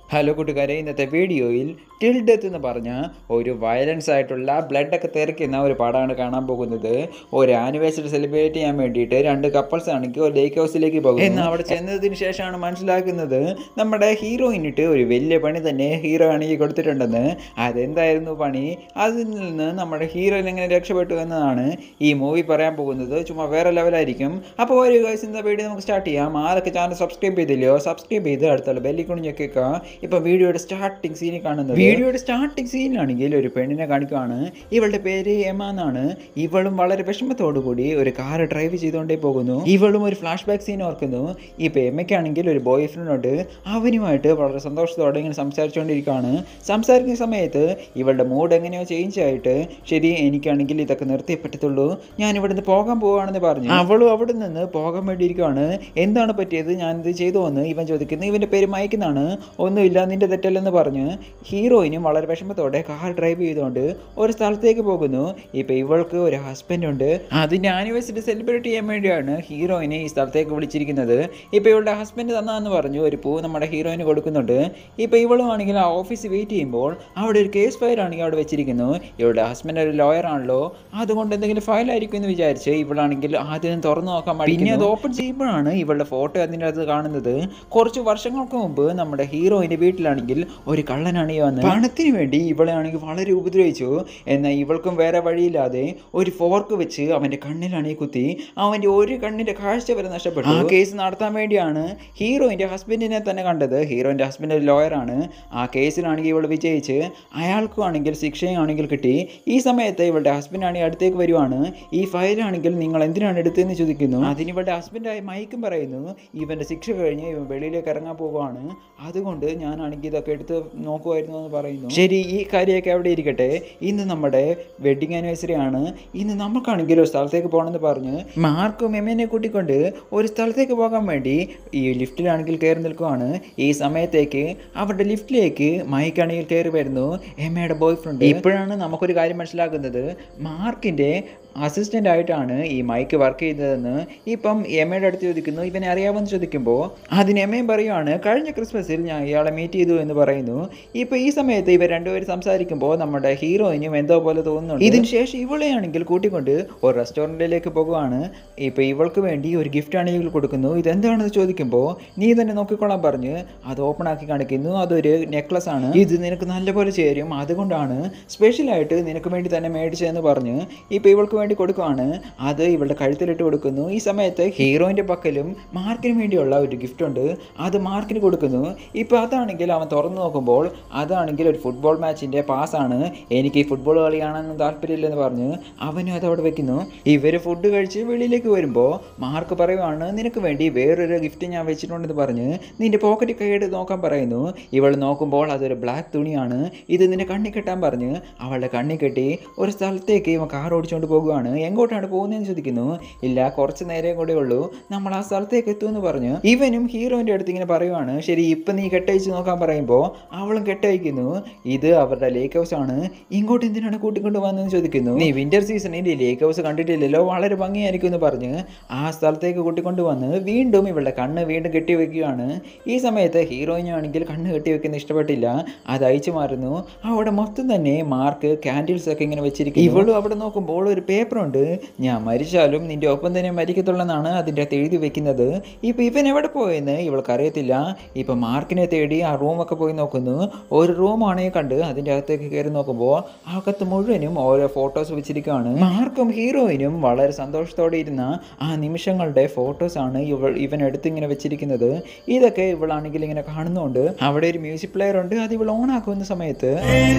hello കൂട്ടുകാരെ ഇന്നത്തെ വീഡിയോയിൽ ടിൽ ഡെത്ത് എന്ന് പറഞ്ഞ ഒരു വയലൻസ് ആയിട്ടുള്ള ബ്ലഡൊക്കെ തെറിക്കുന്ന ഒരു പടമാണ് കാണാൻ പോകുന്നത് ഒരു ആനിവേഴ്സറി സെലിബ്രേറ്റ് ചെയ്യാൻ വേണ്ടിയിട്ട് രണ്ട് കപ്പിൾസ് ആണെങ്കിൽ ഒരു ലേക്ക് ഹൗസിലേക്ക് പോകും എന്നാൽ അവിടെ ചെന്നതിന് ശേഷമാണ് മനസ്സിലാക്കുന്നത് നമ്മുടെ ഹീറോയിനിട്ട് ഒരു വലിയ പണി തന്നെ ഹീറോ ആണെങ്കിൽ കൊടുത്തിട്ടുണ്ടെന്ന് അതെന്തായിരുന്നു പണി അതിൽ നിന്ന് നമ്മുടെ ഹീറോയിൻ എങ്ങനെ രക്ഷപ്പെട്ടു എന്നതാണ് ഈ മൂവി പറയാൻ പോകുന്നത് ചുമ്മാ വേറെ ലെവലായിരിക്കും അപ്പോൾ ഒരു ഗൈസ് ഇന്ന വീഡിയോ നമുക്ക് സ്റ്റാർട്ട് ചെയ്യാം ആരൊക്കെ ചാനൽ സബ്സ്ക്രൈബ് ചെയ്തില്ലയോ സബ്സ്ക്രൈബ് ചെയ്ത് അടുത്തുള്ള ബെല്ലിക്കൊണ്ട് ഞെക്കുക ഇപ്പം വീഡിയോയുടെ സ്റ്റാർട്ടിങ് സീനിൽ കാണുന്നത് വീഡിയോയുടെ സ്റ്റാർട്ടിങ് സീനിലാണെങ്കിൽ ഒരു പെണ്ണിനെ കാണിക്കുകയാണ് ഇവളുടെ പേര് എമ എന്നാണ് ഇവളും വളരെ വിഷമത്തോടു കൂടി ഒരു കാർ ഡ്രൈവ് ചെയ്തുകൊണ്ടേ പോകുന്നു ഇവളും ഒരു ഫ്ലാഷ് ബാക്ക് സീൻ ഓർക്കുന്നു ഇപ്പം എമ്മയ്ക്കാണെങ്കിൽ ഒരു ബോയ് ഫ്രണ്ട് ഉണ്ട് അവനുമായിട്ട് വളരെ സന്തോഷത്തോടെ ഇങ്ങനെ സംസാരിച്ചുകൊണ്ടിരിക്കുകയാണ് സംസാരിക്കുന്ന സമയത്ത് ഇവളുടെ മൂഡ് എങ്ങനെയോ ചേഞ്ച് ആയിട്ട് ശരി എനിക്കാണെങ്കിൽ ഇതൊക്കെ നിർത്തിയേ പറ്റത്തുള്ളൂ ഞാൻ ഇവിടുന്ന് പോകാൻ പോവുകയാണെന്ന് പറഞ്ഞു അവളും അവിടെ നിന്ന് പോകാൻ വേണ്ടിയിരിക്കുകയാണ് എന്താണ് പറ്റിയത് ഞാൻ ഇത് ചെയ്തു എന്ന് ഇവൻ ചോദിക്കുന്നു ഇവൻ്റെ പേര് മയക്കുന്നാണ് ഒന്നുമില്ല നിന്റെ തെറ്റല്ലെന്ന് പറഞ്ഞ് ഹീറോയിനും വളരെ വിഷമത്തോടെ കാർ ഡ്രൈവ് ചെയ്തുകൊണ്ട് ഒരു സ്ഥലത്തേക്ക് പോകുന്നു ഇപ്പം ഇവൾക്ക് ഒരു ഹസ്ബൻഡ് ഉണ്ട് അതിൻ്റെ ആനിവേഴ്സറി സെലിബ്രേറ്റ് ചെയ്യാൻ വേണ്ടിയാണ് ഹീറോയിനെ ഈ സ്ഥലത്തേക്ക് വിളിച്ചിരിക്കുന്നത് ഇപ്പം ഇവളുടെ ഹസ്ബൻഡ് തന്നാന്ന് പറഞ്ഞു ഒരു പൂ നമ്മുടെ ഹീറോയിന് കൊടുക്കുന്നുണ്ട് ഇപ്പം ഇവളും ആണെങ്കിൽ ആ ഓഫീസിൽ വെയിറ്റ് ചെയ്യുമ്പോൾ അവിടെ ഒരു കേസ് ഫയൽ ആണെങ്കിൽ അവിടെ വെച്ചിരിക്കുന്നു ഇവളുടെ ഹസ്ബൻഡ് ഒരു ലോയർ ആണല്ലോ അതുകൊണ്ട് എന്തെങ്കിലും ഫയൽ ആയിരിക്കും എന്ന് വിചാരിച്ച് ഇവളാണെങ്കിൽ ആദ്യം തുറന്നു നോക്കാൻ മടി പിന്നെ അത് ഓപ്പൺ ചെയ്യുമ്പോഴാണ് ഇവളുടെ ഫോട്ടോ അതിൻ്റെ അകത്ത് കാണുന്നത് കുറച്ച് വർഷങ്ങൾക്ക് മുമ്പ് നമ്മുടെ ഹീറോയിൻ്റെ വീട്ടിലാണെങ്കിൽ ഒരു കള്ളനാണ് ഈ വന്നത് പണത്തിന് വേണ്ടി ഇവളെ ആണെങ്കിൽ വളരെ ഉപദ്രവിച്ചു എന്നാൽ ഇവൾക്കും വേറെ വഴിയില്ലാതെ ഒരു ഫോർക്ക് വെച്ച് അവൻ്റെ കണ്ണിലാണ് ഈ കുത്തി അവൻ്റെ ഒരു കണ്ണിൻ്റെ കാഴ്ച വരെ നഷ്ടപ്പെട്ടു ആ കേസ് നടത്താൻ വേണ്ടിയാണ് ഹീറോയിൻ്റെ ഹസ്ബൻഡിനെ തന്നെ കണ്ടത് ഹീറോയിൻ്റെ ഹസ്ബൻഡ് ഒരു ലോയറാണ് ആ കേസിലാണെങ്കിൽ ഇവൾ വിജയിച്ച് അയാൾക്കും ആണെങ്കിൽ ശിക്ഷയും ആണെങ്കിൽ കിട്ടി ഈ സമയത്ത് ഇവളുടെ ഹസ്ബൻഡ് ആണെങ്കിൽ അടുത്തേക്ക് വരുവാണ് ഈ ഫയലാണെങ്കിൽ നിങ്ങൾ എന്തിനാണ് എടുത്തതെന്ന് ചോദിക്കുന്നു അതിന് ഇവളുടെ ഹസ്ബൻഡായ മൈക്കും പറയുന്നു ഇവൻ്റെ ശിക്ഷ കഴിഞ്ഞ് ഇവൻ വെളിയിലേക്ക് ഇറങ്ങാൻ പോകുവാണ് അതുകൊണ്ട് ഞാനാണെങ്കിൽ ഇതൊക്കെ എടുത്ത് നോക്കുമായിരുന്നു എന്ന് പറയുന്നു ശരി ഈ കാര്യമൊക്കെ അവിടെ ഇരിക്കട്ടെ ഇന്ന് നമ്മുടെ വെഡിങ് ആനിവേഴ്സറി ആണ് ഇന്ന് നമുക്കാണെങ്കിൽ ഒരു സ്ഥലത്തേക്ക് പോകണമെന്ന് പറഞ്ഞ് മാർക്കും എമ്മനെ കൂട്ടിക്കൊണ്ട് ഒരു സ്ഥലത്തേക്ക് പോകാൻ വേണ്ടി ഈ ലിഫ്റ്റിലാണെങ്കിൽ കയറി നിൽക്കുവാണ് ഈ സമയത്തേക്ക് അവരുടെ ലിഫ്റ്റിലേക്ക് മൈക്കാണെങ്കിൽ കയറി വരുന്നു എമ്മയുടെ ബോയ് ഫ്രണ്ട് ഇപ്പോഴാണ് നമുക്കൊരു കാര്യം മനസ്സിലാക്കുന്നത് മാർക്കിൻ്റെ അസിസ്റ്റൻ്റ് ആയിട്ടാണ് ഈ മൈക്ക് വർക്ക് ചെയ്തതെന്ന് ഇപ്പം എമ്മയുടെ അടുത്ത് ചോദിക്കുന്നു ഇവനെ അറിയാമെന്ന് ചോദിക്കുമ്പോൾ അതിന് എമ്മയും പറയുവാണ് കഴിഞ്ഞ ക്രിസ്മസിൽ ഞാൻ ഇയാളെ മീറ്റ് ചെയ്തു എന്ന് പറയുന്നു ഇപ്പം ഈ സമയത്ത് ഇവർ രണ്ടുപേരും സംസാരിക്കുമ്പോൾ നമ്മുടെ ഹീറോയിനും എന്തോ പോലെ തോന്നുന്നുണ്ട് ഇതിന് ശേഷം ഇവളെയാണെങ്കിൽ കൂട്ടിക്കൊണ്ട് ഒരു റെസ്റ്റോറൻറ്റിലേക്ക് പോകുവാണ് ഇപ്പം ഇവൾക്ക് വേണ്ടി ഒരു ഗിഫ്റ്റ് ആണെങ്കിൽ കൊടുക്കുന്നു ഇതെന്താണെന്ന് ചോദിക്കുമ്പോൾ നീ തന്നെ നോക്കിക്കൊള്ളാൻ പറഞ്ഞ് അത് ഓപ്പൺ ആക്കി കാണിക്കുന്നു അതൊരു നെക്ലസ് ആണ് ഇത് നിനക്ക് നല്ലപോലെ ചേരും അതുകൊണ്ടാണ് സ്പെഷ്യലായിട്ട് നിനക്ക് വേണ്ടി തന്നെ മേടിച്ചതെന്ന് പറഞ്ഞ് ഇപ്പം ഇവൾക്ക് വേണ്ടി കൊടുക്കുവാണ് അത് ഇവളുടെ കഴുത്തിലിട്ട് കൊടുക്കുന്നു ഈ സമയത്ത് ഹീറോയിൻ്റെ പക്കലും മാർക്കിന് വേണ്ടിയുള്ള ഒരു ഗിഫ്റ്റ് ഉണ്ട് അത് മാർക്കിന് കൊടുക്കുന്നു ഇപ്പോൾ അതാണെങ്കിൽ അവൻ തുറന്നു നോക്കുമ്പോൾ അതാണെങ്കിൽ ഒരു ഫുട്ബോൾ മാച്ചിൻ്റെ പാസ്സാണ് എനിക്ക് ഈ ഫുട്ബോൾ കളി കാണാനൊന്നും താല്പര്യമില്ലെന്ന് പറഞ്ഞ് അവനും അത് അവിടെ വെക്കുന്നു ഇവർ ഫുഡ് കഴിച്ച് വെളിയിലേക്ക് വരുമ്പോൾ മാർക്ക് പറയുവാണ് നിനക്ക് വേണ്ടി വേറൊരു ഗിഫ്റ്റ് ഞാൻ വെച്ചിട്ടുണ്ടെന്ന് പറഞ്ഞ് നിന്റെ പോക്കറ്റ് കൈയെടുത്ത് നോക്കാൻ പറയുന്നു ഇവൾ നോക്കുമ്പോൾ അതൊരു ബ്ലാക്ക് തുണിയാണ് ഇത് നിന്റെ കണ്ണി കെട്ടാൻ പറഞ്ഞ് അവളുടെ കണ്ണി കെട്ടി ഒരു സ്ഥലത്തേക്ക് ഇവൻ കാർ ഓടിച്ചുകൊണ്ട് പോകുകയാണ് എങ്ങോട്ടാണ് പോകുന്നതെന്ന് ചോദിക്കുന്നു ഇല്ല കുറച്ച് നേരം കൂടെ ഉള്ളൂ നമ്മൾ ആ സ്ഥലത്തേക്ക് എത്തുമെന്ന് പറഞ്ഞു ഇവനും ഹീറോയിൻ്റെ അടുത്ത് ഇങ്ങനെ പറയുവാണ് ശരി ഇപ്പം നീ കെട്ടയച്ച് നോക്കാൻ പറയുമ്പോൾ അവളും കെട്ടയക്കുന്നു ഇത് അവരുടെ ലേക്ക് ഹൗസ് ആണ് ഇങ്ങോട്ട് എന്തിനാണ് കൂട്ടിക്കൊണ്ട് വന്നതെന്ന് ചോദിക്കുന്നു നീ വിന്റർ സീസണിൽ ലേക്ക് ഹൗസ് കണ്ടിട്ടില്ലല്ലോ വളരെ ഭംഗിയായിരിക്കും എന്ന് പറഞ്ഞ് ആ സ്ഥലത്തേക്ക് കൂട്ടിക്കൊണ്ട് വന്ന് വീണ്ടും ഇവളുടെ കണ്ണ് വീണ്ടും കെട്ടി വെക്കുകയാണ് ഈ സമയത്ത് ഹീറോയിനാണെങ്കിൽ കണ്ണ് കെട്ടി വെക്കുന്ന ഇഷ്ടപ്പെട്ടില്ല അത് അയച്ചു മാറുന്നു അവിടെ മൊത്തം തന്നെ മാർക്ക് ക്യാൻഡിൽസ് ഒക്കെ ഇങ്ങനെ വെച്ചിരിക്കും ഇവളും അവിടെ നോക്കുമ്പോൾ ഒരു പേപ്പർ ഉണ്ട് ഞാൻ മരിച്ചാലും നിന്റെ ഒപ്പം തന്നെ മരിക്കത്തുള്ളെന്നാണ് അതിൻ്റെ അകത്ത് എഴുതി വെക്കുന്നത് ഇപ്പം ഇവൻ എവിടെ പോയെന്ന് ഇവൾക്ക് അറിയത്തില്ല ഇപ്പം മാർക്കിനെ തേടി ആ റൂമൊക്കെ പോയി നോക്കുന്നു ഒരു റൂമാണെങ്കിൽ കണ്ട് അതിൻ്റെ അകത്തേക്ക് കയറി നോക്കുമ്പോൾ അകത്ത് മുഴുവനും ഓരോ ഫോട്ടോസ് വെച്ചിരിക്കുകയാണ് മാർക്കും ഹീറോയിനും വളരെ സന്തോഷത്തോടെ ഇരുന്ന ആ നിമിഷങ്ങളുടെ ഫോട്ടോസാണ് ഇവൾ ഇവൻ എടുത്തിങ്ങനെ വെച്ചിരിക്കുന്നത് ഇതൊക്കെ ഇവളാണെങ്കിൽ ഇങ്ങനെ കാണുന്നുണ്ട് അവിടെ ഒരു മ്യൂസിക് പ്ലെയർ ഉണ്ട് അത് ഇവൾ ഓൺ ആക്കുന്ന സമയത്ത്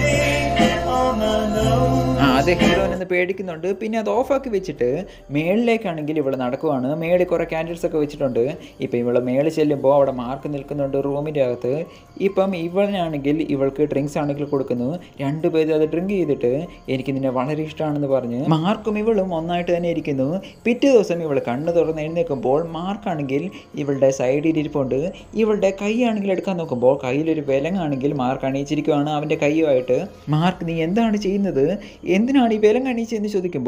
ആ അത് ഹീറോയിൻ എന്ന് പേടിക്കുന്നുണ്ട് പിന്നെ അത് ഓഫാക്കി വെച്ചിട്ട് മേളിലേക്കാണെങ്കിൽ ഇവൾ നടക്കുവാണ് മേളിൽ കുറേ ക്യാൻഡിൽസ് ഒക്കെ വെച്ചിട്ടുണ്ട് ഇപ്പം ഇവൾ മേളിൽ ചെല്ലുമ്പോൾ അവിടെ മാർക്ക് നിൽക്കുന്നുണ്ട് റൂമിൻ്റെ അകത്ത് ഇപ്പം ഇവനാണെങ്കിൽ ഇവൾക്ക് ഡ്രിങ്ക്സ് ആണെങ്കിൽ കൊടുക്കുന്നു രണ്ടുപേരും അത് ഡ്രിങ്ക് ചെയ്തിട്ട് എനിക്ക് നിന്നെ വളരെ ഇഷ്ടമാണെന്ന് പറഞ്ഞ് മാർക്കും ഇവളും ഒന്നായിട്ട് തന്നെ ഇരിക്കുന്നു പിറ്റേ ദിവസം ഇവൾ കണ്ണ് തുറന്ന് എഴുന്നേൽക്കുമ്പോൾ മാർക്കാണെങ്കിൽ ഇവളുടെ സൈഡിൽ ഇരിപ്പുണ്ട് ഇവളുടെ കൈ ആണെങ്കിൽ എടുക്കാൻ നോക്കുമ്പോൾ കയ്യിലൊരു വിലങ്ങാണെങ്കിൽ മാർക്ക് അണിയിച്ചിരിക്കുകയാണ് അവൻ്റെ കൈയുമായിട്ട് മാർക്ക് നീ എന്താണ് ചെയ്യുന്നത് എന്തിനാണ് ഈ വിലങ്ങ് അണിയിച്ചതെന്ന് ചോദിക്കുമ്പോൾ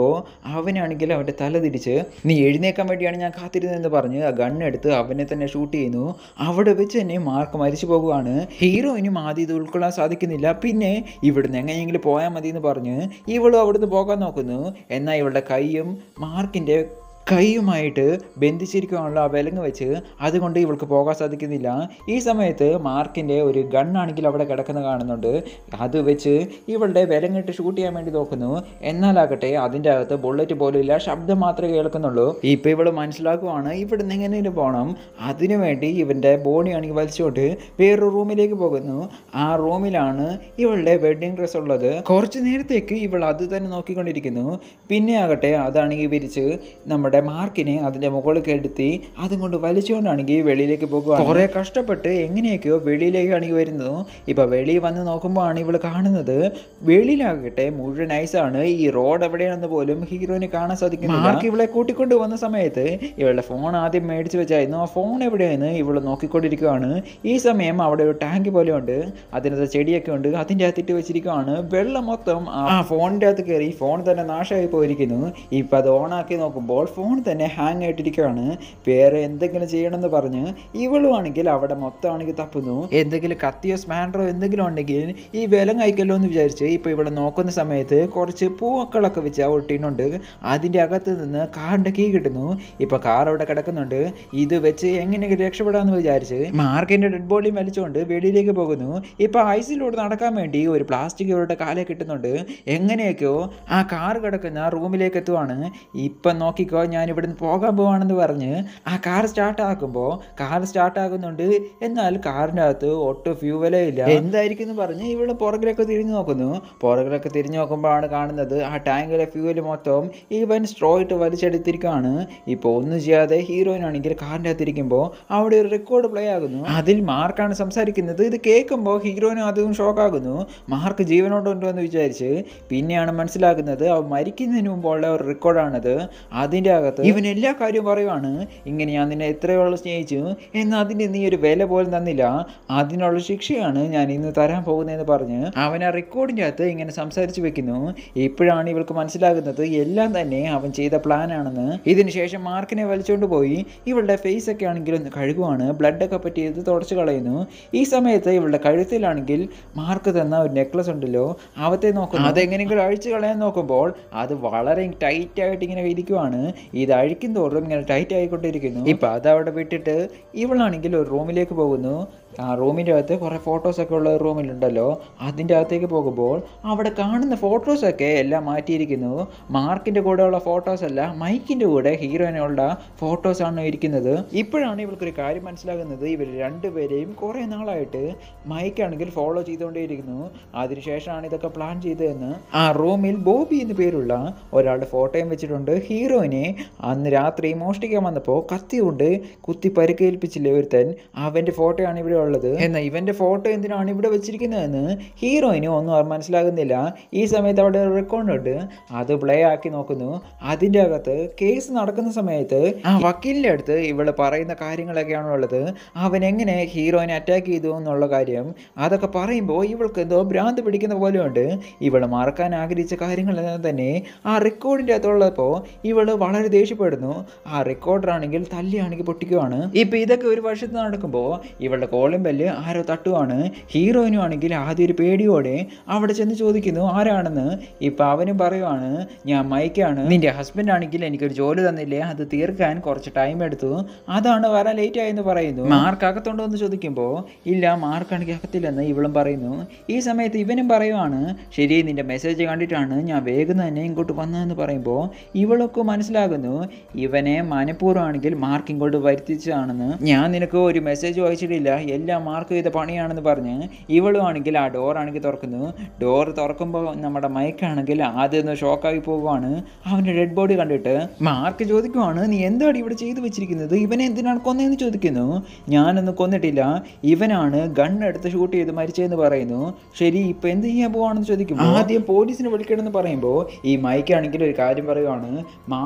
നോക്കുമ്പോൾ അവനാണെങ്കിൽ അവൻ്റെ തല തിരിച്ച് നീ എഴുന്നേക്കാൻ വേണ്ടിയാണ് ഞാൻ കാത്തിരുന്നതെന്ന് പറഞ്ഞ് ആ ഗണ്ണെടുത്ത് അവനെ തന്നെ ഷൂട്ട് ചെയ്യുന്നു അവിടെ വെച്ച് തന്നെ മാർക്ക് മരിച്ചു പോകുകയാണ് ഹീറോയിനും ആദ്യം ഇത് ഉൾക്കൊള്ളാൻ സാധിക്കുന്നില്ല പിന്നെ ഇവിടുന്ന് എങ്ങനെയെങ്കിലും പോയാൽ മതി എന്ന് പറഞ്ഞ് ഇവളും അവിടുന്ന് പോകാൻ നോക്കുന്നു എന്നാൽ ഇവളുടെ കൈയും മാർക്കിൻ്റെ കൈയുമായിട്ട് ബന്ധിച്ചിരിക്കാനുള്ള ആ വിലങ്ങ് വെച്ച് അതുകൊണ്ട് ഇവൾക്ക് പോകാൻ സാധിക്കുന്നില്ല ഈ സമയത്ത് മാർക്കിൻ്റെ ഒരു ഗണ്ണാണെങ്കിൽ അവിടെ കിടക്കുന്ന കാണുന്നുണ്ട് അത് വെച്ച് ഇവളുടെ വിലങ്ങിട്ട് ഷൂട്ട് ചെയ്യാൻ വേണ്ടി നോക്കുന്നു എന്നാലാകട്ടെ അതിൻ്റെ അകത്ത് ബുള്ളറ്റ് പോലും ഇല്ല ശബ്ദം മാത്രമേ കേൾക്കുന്നുള്ളൂ ഇപ്പോൾ ഇവൾ മനസ്സിലാക്കുവാണ് ഇവിടുന്ന് എങ്ങനെയും പോകണം അതിനു വേണ്ടി ഇവൻ്റെ ബോഡി ആണെങ്കിൽ വലിച്ചുകൊണ്ട് വേറൊരു റൂമിലേക്ക് പോകുന്നു ആ റൂമിലാണ് ഇവളുടെ വെഡ്ഡിങ് ഡ്രസ്സ് ഉള്ളത് കുറച്ച് നേരത്തേക്ക് ഇവൾ അത് തന്നെ നോക്കിക്കൊണ്ടിരിക്കുന്നു പിന്നെ ആകട്ടെ അതാണെങ്കിൽ വിരിച്ച് നമ്മുടെ മാർക്കിനെ അതിൻ്റെ മുകളിൽ കെടുത്തി അതും കൊണ്ട് വലിച്ചുകൊണ്ടാണെങ്കിൽ വെളിയിലേക്ക് പോകുക കുറേ കഷ്ടപ്പെട്ട് എങ്ങനെയൊക്കെയോ വെളിയിലേക്കാണെങ്കിൽ വരുന്നു ഇപ്പം വെളിയിൽ വന്ന് നോക്കുമ്പോൾ ആണ് ഇവൾ കാണുന്നത് വെളിയിലാകട്ടെ മുഴുവൻ നൈസാണ് ഈ റോഡ് എവിടെയാണെന്ന് പോലും ഹീറോയിന് കാണാൻ സാധിക്കുന്നില്ല മാർക്ക് ഇവളെ കൂട്ടിക്കൊണ്ട് വന്ന സമയത്ത് ഇവളുടെ ഫോൺ ആദ്യം മേടിച്ച് വെച്ചായിരുന്നു ആ ഫോൺ എവിടെയെന്ന് ഇവൾ നോക്കിക്കൊണ്ടിരിക്കുകയാണ് ഈ സമയം അവിടെ ഒരു ടാങ്ക് പോലെ ഉണ്ട് അതിനകത്ത് ചെടിയൊക്കെ ഉണ്ട് അതിൻ്റെ അകത്തിട്ട് വെച്ചിരിക്കുകയാണ് വെള്ളം മൊത്തം ആ ഫോണിൻ്റെ അകത്ത് കയറി ഫോൺ തന്നെ നാശമായി പോയിരിക്കുന്നു ഇപ്പം അത് ഓണാക്കി നോക്കുമ്പോൾ ഫോൺ തന്നെ ഹാങ് ആയിട്ടിരിക്കുകയാണ് വേറെ എന്തെങ്കിലും ചെയ്യണമെന്ന് പറഞ്ഞ് ഇവളും ആണെങ്കിൽ അവിടെ മൊത്തമാണെങ്കിൽ തപ്പുന്നു എന്തെങ്കിലും കത്തിയോ സ്പാൻഡറോ എന്തെങ്കിലും ഉണ്ടെങ്കിൽ ഈ വിലം കഴിക്കല്ലോ എന്ന് വിചാരിച്ച് ഇപ്പോൾ ഇവിടെ നോക്കുന്ന സമയത്ത് കുറച്ച് പൂക്കളൊക്കെ വെച്ച് ആ ഒട്ടിനുണ്ട് അതിൻ്റെ അകത്ത് നിന്ന് കാറിൻ്റെ കീ കിട്ടുന്നു ഇപ്പോൾ കാർ അവിടെ കിടക്കുന്നുണ്ട് ഇത് വെച്ച് എങ്ങനെയെങ്കിലും രക്ഷപ്പെടാമെന്ന് വിചാരിച്ച് മാർക്കിൻ്റെ ഡെഡ് ബോഡി വലിച്ചുകൊണ്ട് വെളിയിലേക്ക് പോകുന്നു ഇപ്പോൾ ഐസിലൂടെ നടക്കാൻ വേണ്ടി ഒരു പ്ലാസ്റ്റിക് ഇവരുടെ കാലേ കിട്ടുന്നുണ്ട് എങ്ങനെയൊക്കെയോ ആ കാർ കിടക്കുന്ന റൂമിലേക്ക് എത്തുവാണ് ഇപ്പം നോക്കിക്കോ ഞാൻ ഇവിടുന്ന് പോകാൻ പോവാണെന്ന് പറഞ്ഞ് ആ കാർ സ്റ്റാർട്ട് ആക്കുമ്പോൾ കാർ സ്റ്റാർട്ട് ആകുന്നുണ്ട് എന്നാൽ കാറിൻ്റെ അകത്ത് ഒട്ടും ഫ്യൂവലേ ഇല്ല എന്തായിരിക്കും എന്ന് പറഞ്ഞ് ഇവള് പുറകിലൊക്കെ തിരിഞ്ഞു നോക്കുന്നു പുറകിലൊക്കെ തിരിഞ്ഞു നോക്കുമ്പോഴാണ് കാണുന്നത് ആ ടാങ്കിലെ ഫ്യൂവൽ മൊത്തം ഇവൻ സ്ട്രോ ഇട്ട് വലിച്ചെടുത്തിരിക്കുകയാണ് ഇപ്പോൾ ഒന്നും ചെയ്യാതെ ഹീറോയിൻ ആണെങ്കിൽ കാറിൻ്റെ അകത്തിരിക്കുമ്പോൾ അവിടെ ഒരു റെക്കോർഡ് പ്ലേ ആകുന്നു അതിൽ മാർക്കാണ് സംസാരിക്കുന്നത് ഇത് കേൾക്കുമ്പോൾ ഹീറോയിനും അതും ഷോക്കാകുന്നു മാർക്ക് ജീവനോടുണ്ടോ എന്ന് വിചാരിച്ച് പിന്നെയാണ് മനസ്സിലാക്കുന്നത് അവൻ മരിക്കുന്നതിന് മുമ്പുള്ള ഒരു റെക്കോർഡാണത് അതിൻ്റെ അകത്ത് ഇവൻ എല്ലാ കാര്യവും പറയുവാണ് ഇങ്ങനെ ഞാൻ നിന്നെ എത്രയോളം സ്നേഹിച്ചു എന്നാൽ അതിന് നീ ഒരു വില പോലും തന്നില്ല അതിനുള്ള ശിക്ഷയാണ് ഞാൻ ഇന്ന് തരാൻ പോകുന്നതെന്ന് പറഞ്ഞ് അവൻ ആ റെക്കോർഡിൻ്റെ അകത്ത് ഇങ്ങനെ സംസാരിച്ച് വെക്കുന്നു ഇപ്പോഴാണ് ഇവൾക്ക് മനസ്സിലാകുന്നത് എല്ലാം തന്നെ അവൻ ചെയ്ത പ്ലാനാണെന്ന് ഇതിന് ശേഷം മാർക്കിനെ വലിച്ചുകൊണ്ട് പോയി ഇവളുടെ ഫേസ് ഒക്കെ ആണെങ്കിൽ ഒന്ന് കഴുകുവാണ് ബ്ലഡൊക്കെ പറ്റിയത് തുടച്ചു കളയുന്നു ഈ സമയത്ത് ഇവളുടെ കഴുത്തിലാണെങ്കിൽ മാർക്ക് തന്ന ഒരു നെക്ലസ് ഉണ്ടല്ലോ അവത്തെ നോക്കുന്നു അതെങ്ങനെയെങ്കിലും അഴിച്ചു കളയാൻ നോക്കുമ്പോൾ അത് വളരെ ടൈറ്റ് ആയിട്ട് ഇങ്ങനെ ഇരിക്കുവാണ് ഇത് അഴിക്കും തോറും ഇങ്ങനെ ടൈറ്റ് ആയിക്കൊണ്ടിരിക്കുന്നു ഇപ്പൊ അത് അവിടെ വിട്ടിട്ട് ഇവളാണെങ്കിൽ ഒരു റൂമിലേക്ക് പോകുന്നു ആ റൂമിൻ്റെ അകത്ത് കുറേ ഫോട്ടോസൊക്കെ ഉള്ള റൂമിലുണ്ടല്ലോ അതിൻ്റെ അകത്തേക്ക് പോകുമ്പോൾ അവിടെ കാണുന്ന ഫോട്ടോസൊക്കെ എല്ലാം മാറ്റിയിരിക്കുന്നു മാർക്കിൻ്റെ കൂടെയുള്ള ഫോട്ടോസ് അല്ല മൈക്കിൻ്റെ കൂടെ ഹീറോയിനുള്ള ഫോട്ടോസാണ് ഇരിക്കുന്നത് ഇപ്പോഴാണ് ഇവൾക്കൊരു കാര്യം മനസ്സിലാകുന്നത് ഇവർ രണ്ടുപേരെയും കുറേ നാളായിട്ട് മൈക്കാണെങ്കിൽ ഫോളോ ചെയ്തുകൊണ്ടേയിരിക്കുന്നു അതിനുശേഷമാണ് ഇതൊക്കെ പ്ലാൻ ചെയ്തതെന്ന് ആ റൂമിൽ ബോബി എന്ന് പേരുള്ള ഒരാളുടെ ഫോട്ടോയും വെച്ചിട്ടുണ്ട് ഹീറോയിനെ അന്ന് രാത്രി മോഷ്ടിക്കാൻ വന്നപ്പോൾ കത്തി കൊണ്ട് കുത്തി പരിക്കേൽപ്പിച്ചില്ലേ ഒരുത്തൻ അവൻ്റെ ഫോട്ടോയാണ് ഇവിടെ ഉള്ളത് എന്നാൽ ഇവൻ്റെ ഫോട്ടോ എന്തിനാണ് ഇവിടെ വെച്ചിരിക്കുന്നതെന്ന് ഹീറോയിന് ഒന്നും അവർ മനസ്സിലാകുന്നില്ല ഈ സമയത്ത് അവിടെ ഒരു റെക്കോർഡ് ഉണ്ട് അത് പ്ലേ ആക്കി നോക്കുന്നു അതിൻ്റെ അകത്ത് കേസ് നടക്കുന്ന സമയത്ത് ആ വക്കീലിൻ്റെ അടുത്ത് ഇവള് പറയുന്ന കാര്യങ്ങളൊക്കെയാണ് ഉള്ളത് അവൻ എങ്ങനെ ഹീറോയിനെ അറ്റാക്ക് ചെയ്തു എന്നുള്ള കാര്യം അതൊക്കെ പറയുമ്പോൾ ഇവൾക്ക് എന്തോ ഭ്രാന്ത് പിടിക്കുന്ന പോലെയുണ്ട് ഇവൾ മറക്കാൻ ആഗ്രഹിച്ച കാര്യങ്ങളെല്ലാം തന്നെ ആ റെക്കോർഡിൻ്റെ അകത്തുള്ളപ്പോൾ ഇവള് വളരെ ദേഷ്യപ്പെടുന്നു ആ റെക്കോർഡറാണെങ്കിൽ തല്ലിയാണെങ്കിൽ പൊട്ടിക്കുവാണ് ഇപ്പം ഇതൊക്കെ ഒരു വർഷത്ത് നടക്കുമ്പോൾ ഇവളുടെ കോളിംഗ് ബെല്ല് ആരോ തട്ടുവാണ് ഹീറോയിനും ആണെങ്കിൽ ആദ്യം ഒരു പേടിയോടെ അവിടെ ചെന്ന് ചോദിക്കുന്നു ആരാണെന്ന് ഇപ്പം അവനും പറയുവാണ് ഞാൻ മൈക്കാണ് നിന്റെ ഹസ്ബൻഡ് ആണെങ്കിൽ എനിക്കൊരു ജോലി തന്നില്ലേ അത് തീർക്കാൻ കുറച്ച് ടൈം എടുത്തു അതാണ് വരാൻ ലേറ്റ് ആയെന്ന് പറയുന്നു മാർക്ക് അകത്തുണ്ടോ എന്ന് ചോദിക്കുമ്പോൾ ഇല്ല മാർക്കാണെങ്കിൽ അകത്തില്ലെന്ന് ഇവളും പറയുന്നു ഈ സമയത്ത് ഇവനും പറയുവാണ് ശരി നിന്റെ മെസ്സേജ് കണ്ടിട്ടാണ് ഞാൻ വേഗം തന്നെ ഇങ്ങോട്ട് വന്നതെന്ന് പറയുമ്പോൾ ഇവളൊക്കെ മനസ്സിലാകുന്നു ഇവനെ മനഃപൂർവ്വമാണെങ്കിൽ മാർക്ക് ഇങ്ങോട്ട് വരുത്തിച്ചതാണെന്ന് ഞാൻ നിനക്ക് ഒരു മെസ്സേജ് വായിച്ചിട്ടില്ല എല്ലാം മാർക്ക് ചെയ്ത പണിയാണെന്ന് പറഞ്ഞ് ഇവളും ആണെങ്കിൽ ആ ഡോർ ആണെങ്കിൽ തുറക്കുന്നു ഡോർ തുറക്കുമ്പോൾ നമ്മുടെ മൈക്കാണെങ്കിൽ ആദ്യം ഒന്ന് ഷോക്കായി പോവുകയാണ് അവൻ്റെ ഡെഡ് ബോഡി കണ്ടിട്ട് മാർക്ക് ചോദിക്കുവാണ് നീ എന്താണ് ഇവിടെ ചെയ്തു വെച്ചിരിക്കുന്നത് ഇവനെ എന്തിനാണ് കൊന്നതെന്ന് ചോദിക്കുന്നു ഞാനൊന്നും കൊന്നിട്ടില്ല ഇവനാണ് ഗൺ എടുത്ത് ഷൂട്ട് ചെയ്ത് മരിച്ചതെന്ന് പറയുന്നു ശരി ഇപ്പൊ എന്ത് ചെയ്യാൻ പോവാണെന്ന് ചോദിക്കും ആദ്യം പോലീസിനെ വിളിക്കണമെന്ന് പറയുമ്പോൾ ഈ മൈക്കാണെങ്കിൽ ഒരു കാര്യം പറയുവാണ് മാർക്കിനാണെങ്കിൽ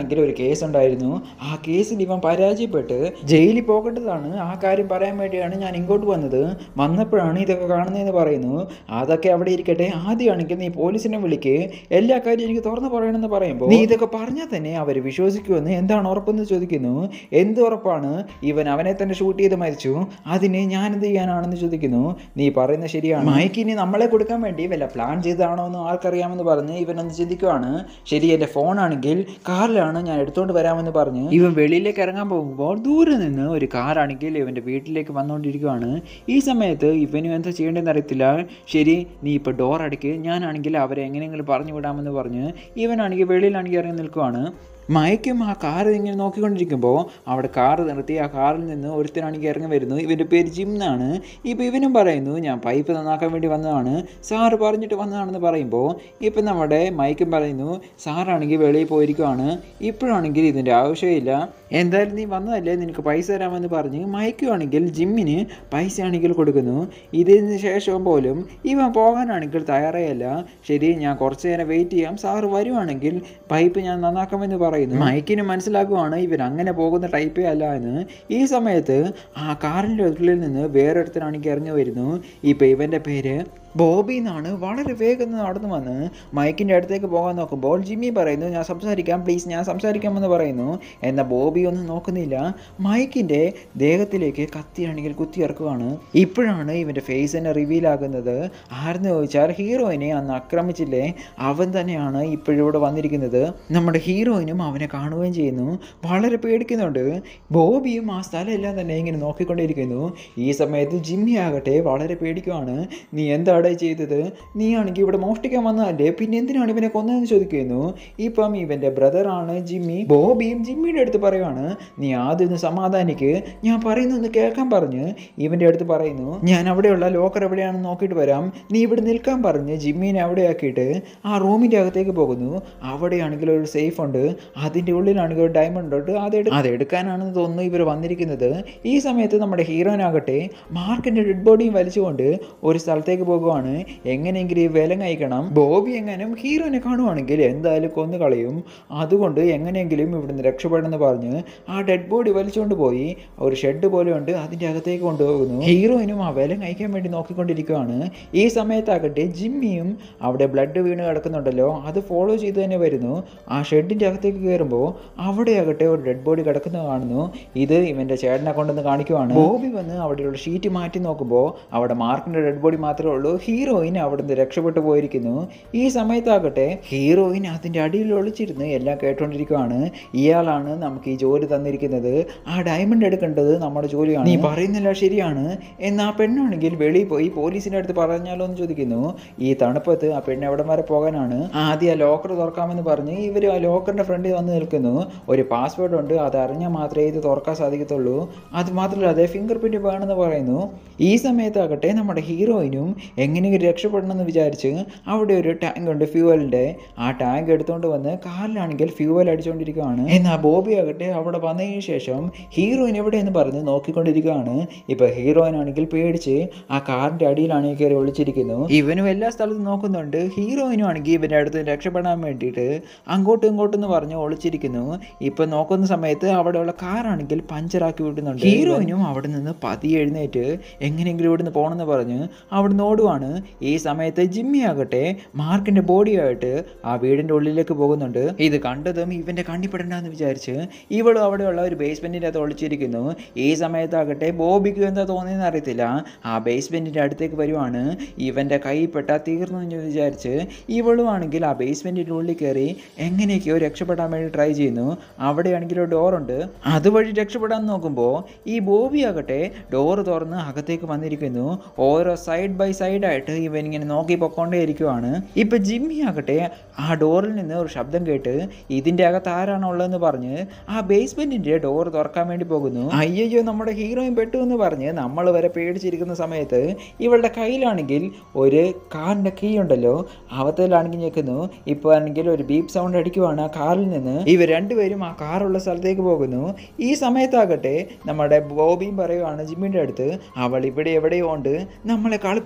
ഇവനാണെങ്കിൽ ഒരു കേസ് ഉണ്ടായിരുന്നു ആ കേസിൽ ഇവൻ പരാജയപ്പെട്ട് ജയിലിൽ പോകേണ്ടതാണ് ആ കാര്യം പറയാൻ വേണ്ടിയാണ് ഞാൻ ഇങ്ങോട്ട് വന്നത് വന്നപ്പോഴാണ് ഇതൊക്കെ കാണുന്നതെന്ന് പറയുന്നു അതൊക്കെ അവിടെ ഇരിക്കട്ടെ ആദ്യമാണെങ്കിൽ നീ പോലീസിനെ വിളിക്ക് എല്ലാ കാര്യം എനിക്ക് തുറന്നു പറയണമെന്ന് പറയുമ്പോൾ നീ ഇതൊക്കെ പറഞ്ഞാൽ തന്നെ അവർ വിശ്വസിക്കുമെന്ന് എന്താണ് ഉറപ്പെന്ന് ചോദിക്കുന്നു എന്ത് ഉറപ്പാണ് ഇവൻ അവനെ തന്നെ ഷൂട്ട് ചെയ്ത് മരിച്ചു അതിന് ഞാൻ എന്ത് ചെയ്യാനാണെന്ന് ചോദിക്കുന്നു നീ പറയുന്നത് ശരിയാണ് മൈക്കിനി നമ്മളെ കൊടുക്കാൻ വേണ്ടി വല്ല പ്ലാൻ ചെയ്താണോ എന്ന് ആർക്കറിയാമെന്ന് പറഞ്ഞ് ഇവൻ ഒന്ന് ചിന്തിക്കുവാണ് ശരി എൻ്റെ ഫോണാണെങ്കിൽ കാറിലാണ് ഞാൻ എടുത്തുകൊണ്ട് വരാമെന്ന് പറഞ്ഞ് ഇവൻ വെളിയിലേക്ക് ഇറങ്ങാൻ പോകുമ്പോൾ ദൂരെ നിന്ന് ഒരു കാറാണെങ്കിൽ ഇവൻ്റെ വീട്ടിലേക്ക് വന്നുകൊണ്ടിരിക്കുവാണ് ഈ സമയത്ത് ഇവനും എന്താ ചെയ്യേണ്ടതെന്ന് അറിയത്തില്ല ശരി നീ ഇപ്പോൾ ഡോർ അടയ്ക്ക് ഞാനാണെങ്കിൽ അവരെ എങ്ങനെയെങ്കിലും പറഞ്ഞു വിടാമെന്ന് പറഞ്ഞ് ഇവനാണെങ്കിൽ വെളിയിലാണെങ്കിൽ ഇറങ്ങി നിൽക്കുവാണ് മയക്കും ആ കാർ ഇങ്ങനെ നോക്കിക്കൊണ്ടിരിക്കുമ്പോൾ അവിടെ കാർ നിർത്തി ആ കാറിൽ നിന്ന് ഒരുത്തനാണെങ്കിൽ ഇറങ്ങി വരുന്നു ഇവൻ്റെ പേര് ജിം എന്നാണ് ഇപ്പോൾ ഇവനും പറയുന്നു ഞാൻ പൈപ്പ് നന്നാക്കാൻ വേണ്ടി വന്നതാണ് സാറ് പറഞ്ഞിട്ട് വന്നതാണെന്ന് പറയുമ്പോൾ ഇപ്പം നമ്മുടെ മയക്കും പറയുന്നു സാറാണെങ്കിൽ വെളിയിൽ പോയിരിക്കുവാണ് ഇപ്പോഴാണെങ്കിൽ ഇതിൻ്റെ ആവശ്യമില്ല എന്തായാലും നീ വന്നതല്ലേ നിനക്ക് പൈസ തരാമെന്ന് പറഞ്ഞ് മയക്കുവാണെങ്കിൽ ജിമ്മിന് പൈസ ആണെങ്കിൽ കൊടുക്കുന്നു ഇതിന് ശേഷം പോലും ഇവൻ പോകാനാണെങ്കിൽ തയ്യാറായല്ല ശരി ഞാൻ കുറച്ച് നേരം വെയിറ്റ് ചെയ്യാം സാറ് വരുവാണെങ്കിൽ പൈപ്പ് ഞാൻ നന്നാക്കാമെന്ന് പറയുന്നു മൈക്കിന് മനസ്സിലാക്കുവാണ് ഇവൻ അങ്ങനെ പോകുന്ന ടൈപ്പേ അല്ല എന്ന് ഈ സമയത്ത് ആ കാറിൻ്റെ ഉള്ളിൽ നിന്ന് വേറൊരുത്തനാണെങ്കിൽ ഇറങ്ങി വരുന്നു ഇപ്പം ഇവൻ്റെ പേര് ബോബി എന്നാണ് വളരെ വേഗം നടന്നു വന്ന് മൈക്കിൻ്റെ അടുത്തേക്ക് പോകാൻ നോക്കുമ്പോൾ ജിമ്മി പറയുന്നു ഞാൻ സംസാരിക്കാം പ്ലീസ് ഞാൻ സംസാരിക്കാമെന്ന് പറയുന്നു എന്നാൽ ബോബി ഒന്നും നോക്കുന്നില്ല മൈക്കിൻ്റെ ദേഹത്തിലേക്ക് കത്തിയാണെങ്കിൽ കുത്തി ഇറക്കുവാണ് ഇപ്പോഴാണ് ഇവൻ്റെ ഫേസ് തന്നെ റിവീൽ ആകുന്നത് ആരെന്ന് ചോദിച്ചാൽ ഹീറോയിനെ അന്ന് ആക്രമിച്ചില്ലേ അവൻ തന്നെയാണ് ഇപ്പോഴിവിടെ വന്നിരിക്കുന്നത് നമ്മുടെ ഹീറോയിനും അവനെ കാണുകയും ചെയ്യുന്നു വളരെ പേടിക്കുന്നുണ്ട് ബോബിയും ആ സ്ഥലമെല്ലാം തന്നെ ഇങ്ങനെ നോക്കിക്കൊണ്ടിരിക്കുന്നു ഈ സമയത്ത് ജിമ്മി ആകട്ടെ വളരെ പേടിക്കുവാണ് നീ എന്താണ് ചെയ്തത് നീ ആണെങ്കിൽ ഇവിടെ മോഷ്ടിക്കാൻ വന്നതല്ലേ പിന്നെ എന്തിനാണ് ഇവനെ കൊന്നതെന്ന് ചോദിക്കുന്നു ഇപ്പം ഇവൻ്റെ ബ്രദറാണ് ജിമ്മി ബോബിയും ജിമ്മിയുടെ അടുത്ത് പറയുവാണ് നീ ആദ്യം ഒന്ന് സമാധാനിക്ക് ഞാൻ പറയുന്നൊന്ന് കേൾക്കാൻ പറഞ്ഞ് ഇവൻ്റെ അടുത്ത് പറയുന്നു ഞാൻ അവിടെയുള്ള ലോക്കർ എവിടെയാണെന്ന് നോക്കിയിട്ട് വരാം നീ ഇവിടെ നിൽക്കാൻ പറഞ്ഞ് ജിമ്മിനെ അവിടെ ആക്കിയിട്ട് ആ റൂമിൻ്റെ അകത്തേക്ക് പോകുന്നു അവിടെയാണെങ്കിൽ ഒരു സേഫ് ഉണ്ട് അതിൻ്റെ ഉള്ളിലാണെങ്കിൽ ഒരു ഡയമണ്ട് ഉണ്ട് അത് എടു- അത് എടുക്കാനാണെന്ന് തോന്നുന്നു ഇവർ വന്നിരിക്കുന്നത് ഈ സമയത്ത് നമ്മുടെ ഹീറോനാകട്ടെ മാർക്കിൻ്റെ ഡെഡ് ബോഡിയും വലിച്ചുകൊണ്ട് ഒരു സ്ഥലത്തേക്ക് പോകുവാണ് എങ്ങനെയെങ്കിലും ഈ വിലം കഴിക്കണം ബോബി എങ്ങാനും ഹീറോനെ കാണുവാണെങ്കിൽ എന്തായാലും കൊന്നു കളയും അതുകൊണ്ട് എങ്ങനെയെങ്കിലും ഇവിടുന്ന് രക്ഷപ്പെടണമെന്ന് പറഞ്ഞ് ആ ഡെഡ് ബോഡി വലിച്ചുകൊണ്ട് പോയി ഒരു ഷെഡ് പോലെ ഉണ്ട് അതിൻ്റെ അകത്തേക്ക് കൊണ്ടുപോകുന്നു ഹീറോയിനും ആ വിലം കഴിക്കാൻ വേണ്ടി നോക്കിക്കൊണ്ടിരിക്കുകയാണ് ഈ സമയത്താകട്ടെ ജിമ്മിയും അവിടെ ബ്ലഡ് വീണ് കിടക്കുന്നുണ്ടല്ലോ അത് ഫോളോ ചെയ്ത് തന്നെ വരുന്നു ആ ഷെഡിൻ്റെ അകത്തേക്ക് കയറുമ്പോൾ അവിടെയാകട്ടെ ഒരു ഡെഡ് ബോഡി കിടക്കുന്നത് കാണുന്നു ഇത് ഇവൻ്റെ ചേട്ടനെ കൊണ്ടുവന്ന് കാണിക്കുവാണ് ബോബി വന്ന് അവിടെയുള്ള ഷീറ്റ് മാറ്റി നോക്കുമ്പോൾ അവിടെ മാർക്കിൻ്റെ ഡെഡ് ബോഡി മാത്രമേ ഉള്ളൂ ഹീറോയിൻ അവിടുന്ന് രക്ഷപ്പെട്ടു പോയിരിക്കുന്നു ഈ സമയത്താകട്ടെ ഹീറോയിൻ അതിൻ്റെ അടിയിൽ ഒളിച്ചിരുന്ന് എല്ലാം കേട്ടോണ്ടിരിക്കുവാണ് ഇയാളാണ് നമുക്ക് ഈ ജോലി തന്നിരിക്കുന്നത് ആ ഡയമണ്ട് എടുക്കേണ്ടത് നമ്മുടെ ജോലിയാണ് നീ പറയുന്നില്ല ശരിയാണ് എന്നാൽ ആ പെണ്ണാണെങ്കിൽ വെളിയിൽ പോയി പോലീസിൻ്റെ അടുത്ത് പറഞ്ഞാലോ എന്ന് ചോദിക്കുന്നു ഈ തണുപ്പത്ത് ആ പെണ്ണ് എവിടം വരെ പോകാനാണ് ആദ്യം ആ ലോക്കർ തുറക്കാമെന്ന് പറഞ്ഞ് ഇവർ ആ ലോക്കറിൻ്റെ ഫ്രണ്ടിൽ വന്ന് നിൽക്കുന്നു ഒരു പാസ്വേഡ് ഉണ്ട് അത് അറിഞ്ഞാൽ മാത്രമേ ഇത് തുറക്കാൻ സാധിക്കത്തുള്ളൂ അത് മാത്രമല്ല അതേ ഫിംഗർ പ്രിൻറ്റ് വേണമെന്ന് പറയുന്നു ഈ സമയത്താകട്ടെ നമ്മുടെ ഹീറോയിനും എങ്ങനെയെങ്കിലും രക്ഷപ്പെടണമെന്ന് വിചാരിച്ച് അവിടെ ഒരു ടാങ്ക് ഉണ്ട് ഫ്യൂവലിൻ്റെ ആ ടാങ്ക് എടുത്തുകൊണ്ട് വന്ന് കാറിലാണെങ്കിൽ ഫ്യൂവൽ അടിച്ചുകൊണ്ടിരിക്കുകയാണ് എന്നാൽ ബോബി ആകട്ടെ അവിടെ വന്നതിന് ശേഷം ഹീറോയിൻ എവിടെയെന്ന് പറഞ്ഞ് നോക്കിക്കൊണ്ടിരിക്കുകയാണ് ഇപ്പോൾ ഹീറോയിൻ ആണെങ്കിൽ പേടിച്ച് ആ കാറിൻ്റെ അടിയിലാണെങ്കിൽ കയറി ഒളിച്ചിരിക്കുന്നു ഇവനും എല്ലാ സ്ഥലത്തും നോക്കുന്നുണ്ട് ഹീറോയിനും ആണെങ്കിൽ ഇവൻ്റെ അടുത്ത് രക്ഷപ്പെടാൻ വേണ്ടിയിട്ട് അങ്ങോട്ടും ഇങ്ങോട്ടും എന്ന് പറഞ്ഞ് ഒളിച്ചിരിക്കുന്നു ഇപ്പം നോക്കുന്ന സമയത്ത് അവിടെയുള്ള കാറാണെങ്കിൽ പഞ്ചറാക്കി വിടുന്നുണ്ട് ഹീറോയിനും അവിടെ നിന്ന് പതിയെ എഴുന്നേറ്റ് എങ്ങനെയെങ്കിലും ഇവിടുന്ന് പോകണമെന്ന് പറഞ്ഞ് അവിടുന്ന് ഓടുവാണ് ഈ സമയത്ത് ജിമ്മി ആകട്ടെ മാർക്കിൻ്റെ ബോഡിയായിട്ട് ആ വീടിൻ്റെ ഉള്ളിലേക്ക് പോകുന്നുണ്ട് ഇത് കണ്ടതും ഇവൻ്റെ കണ്ണിപ്പെടണ്ടെന്ന് വിചാരിച്ച് ഇവളും അവിടെയുള്ള ഒരു ബേസ്മെൻറ്റിൻ്റെ അകത്ത് ഒളിച്ചിരിക്കുന്നു ഈ സമയത്താകട്ടെ ബോബിക്ക് എന്താ തോന്നിയെന്ന് അറിയത്തില്ല ആ ബേസ്മെൻറ്റിൻ്റെ അടുത്തേക്ക് വരുവാണ് ഇവൻ്റെ കൈ പെട്ടാൽ തീർന്നു എന്ന് വിചാരിച്ച് ഇവളും ആണെങ്കിൽ ആ ബേസ്മെൻറ്റിൻ്റെ ഉള്ളിൽ കയറി എങ്ങനെയൊക്കെയോ രക്ഷപ്പെടാൻ വേണ്ടി ട്രൈ ചെയ്യുന്നു അവിടെയാണെങ്കിൽ ഒരു ഡോറുണ്ട് അതുവഴി രക്ഷപ്പെടാൻ നോക്കുമ്പോൾ ഈ ബോബി ആകട്ടെ ഡോറ് തുറന്ന് അകത്തേക്ക് വന്നിരിക്കുന്നു ഓരോ സൈഡ് ബൈ സൈഡായിട്ട് ഇവൻ ഇങ്ങനെ നോക്കി പൊക്കോണ്ടേ ഇരിക്കുവാണ് ഇപ്പം ജിമ്മി ആകട്ടെ ആ ഡോറിൽ നിന്ന് ഒരു ശബ്ദം കേട്ട് ഇതിൻ്റെ അകത്ത് ആരാണ് ഉള്ളതെന്ന് പറഞ്ഞ് ആ ബേസ്മെൻറ്റിൻ്റെ ഡോർ തുറക്കാൻ വേണ്ടി പോകുന്നു അയ്യോ നമ്മുടെ ഹീറോയിൻ പെട്ടു എന്ന് പറഞ്ഞ് നമ്മൾ വരെ പേടിച്ചിരിക്കുന്ന സമയത്ത് ഇവളുടെ കയ്യിലാണെങ്കിൽ ഒരു കാറിൻ്റെ കീ ഉണ്ടല്ലോ അവത്തിലാണെങ്കിൽ ഞെക്കുന്നു ഇപ്പോൾ ആണെങ്കിൽ ഒരു ബീപ്പ് സൗണ്ട് അടിക്കുവാണ് ആ കാറിൽ നിന്ന് ഇവർ രണ്ടുപേരും ആ കാറുള്ള സ്ഥലത്തേക്ക് പോകുന്നു ഈ സമയത്താകട്ടെ നമ്മുടെ ബോബിയും പറയുവാണ് ജിമ്മിൻ്റെ അടുത്ത് അവൾ ഇവിടെ എവിടെയോ ഉണ്ട് നമ്മളെ കളിപ്പിച്ചുകൊണ്ടിരിക്കുക